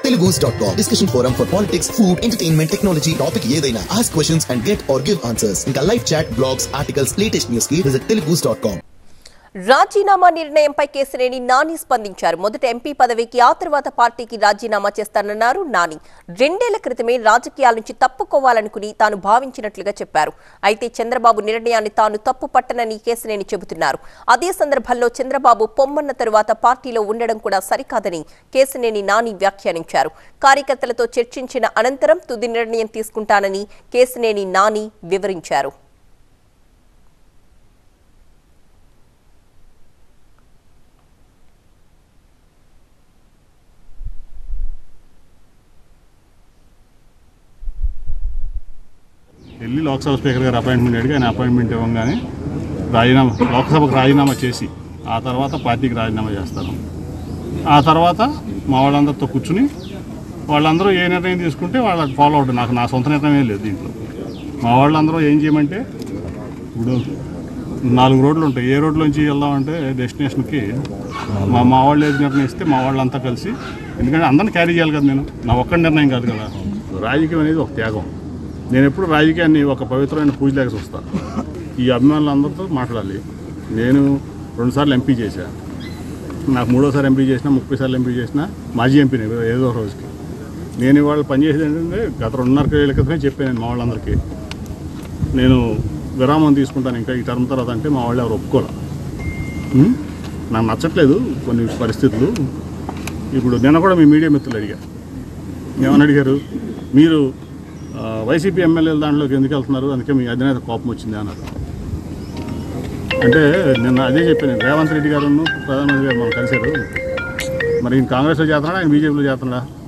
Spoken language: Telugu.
telugus.com. Discussion forum for politics, food, entertainment, technology, topic ఏదైనా. Ask questions and get or give answers. ఇంకా live chat, blogs, articles, latest news కి visit telugus.com. రాజీనామా నిర్ణయంపై కేసినేని నాని స్పందించారు మొదట ఎంపీ పదవికి ఆ తర్వాత పార్టీకి రాజీనామా చేస్తానన్నారు నాని రెండేళ్ల క్రితమే రాజకీయాల నుంచి తప్పుకోవాలనుకుని తాను భావించినట్లుగా చెప్పారు అయితే చంద్రబాబు నిర్ణయాన్ని తాను తప్పు పట్టనని కేసినేని చెబుతున్నారు అదే సందర్భంలో చంద్రబాబు పొమ్మన్న తరువాత పార్టీలో ఉండడం కూడా సరికాదని కేసినేని నాని వ్యాఖ్యానించారు కార్యకర్తలతో చర్చించిన అనంతరం తుది నిర్ణయం తీసుకుంటానని కేసినేని నాని వివరించారు వెళ్ళి లోక్సభ స్పీకర్ గారు అపాయింట్మెంట్ అడిగి ఆయన అపాయింట్మెంట్ ఇవ్వగానే రాజీనామా లోక్సభకు రాజీనామా చేసి ఆ తర్వాత పార్టీకి రాజీనామా చేస్తాను ఆ తర్వాత మా వాళ్ళందరితో కూర్చుని వాళ్ళందరూ ఏ నిర్ణయం తీసుకుంటే వాళ్ళకి ఫాలో అవడం నాకు నా సొంత నిర్ణయమే లేదు దీంట్లో మా వాళ్ళందరూ ఏం చేయమంటే ఇప్పుడు నాలుగు రోడ్లు ఉంటాయి ఏ రోడ్లోంచి వెళ్దామంటే డెస్టినేషన్కి మా మా వాళ్ళు ఏది నిర్ణయిస్తే మా వాళ్ళంతా కలిసి ఎందుకంటే అందరిని క్యారీ చేయాలి కదా నేను నా ఒక్క నిర్ణయం కాదు కదా రాజకీయం అనేది ఒక త్యాగం నేను ఎప్పుడు రాజకీయాన్ని ఒక పవిత్రమైన పూజలాగా చూస్తాను ఈ అభిమానులందరితో మాట్లాడాలి నేను రెండుసార్లు ఎంపీ చేశా నాకు మూడోసారి ఎంపీ చేసిన ముప్పై సార్లు ఎంపీ చేసిన మాజీ ఎంపీని ఏదో ఒక రోజుకి నేను ఇవాళ పనిచేసేది ఏంటంటే గత రెండున్నర ఏళ్ళ క్రితమే చెప్పాను నేను మా వాళ్ళందరికీ నేను విరామం తీసుకుంటాను ఇంకా ఈ టర్మ్ తర్వాత అంటే మా వాళ్ళు ఎవరు ఒప్పుకోలే ఉం? నాకు నచ్చట్లేదు కొన్ని పరిస్థితులు ఇప్పుడు నిన్న కూడా మీ మీడియా మిత్రులు అడిగా ఏమని అడిగారు మీరు ఆ, వైసీపీ ఎమ్మెల్యేల దాంట్లోకి ఎందుకు వెళ్తున్నారు అందుకే మీ అధినేత కోపం వచ్చింది అన్నారు అంటే నిన్న అదే చెప్పాను నేను, రేవంత్ రెడ్డి గారు ప్రధానమంత్రి గారు మనం కలిశారు మరి ఈయన కాంగ్రెస్లో చేస్తున్నాడా ఆయన బీజేపీలో చేస్తున్నాడా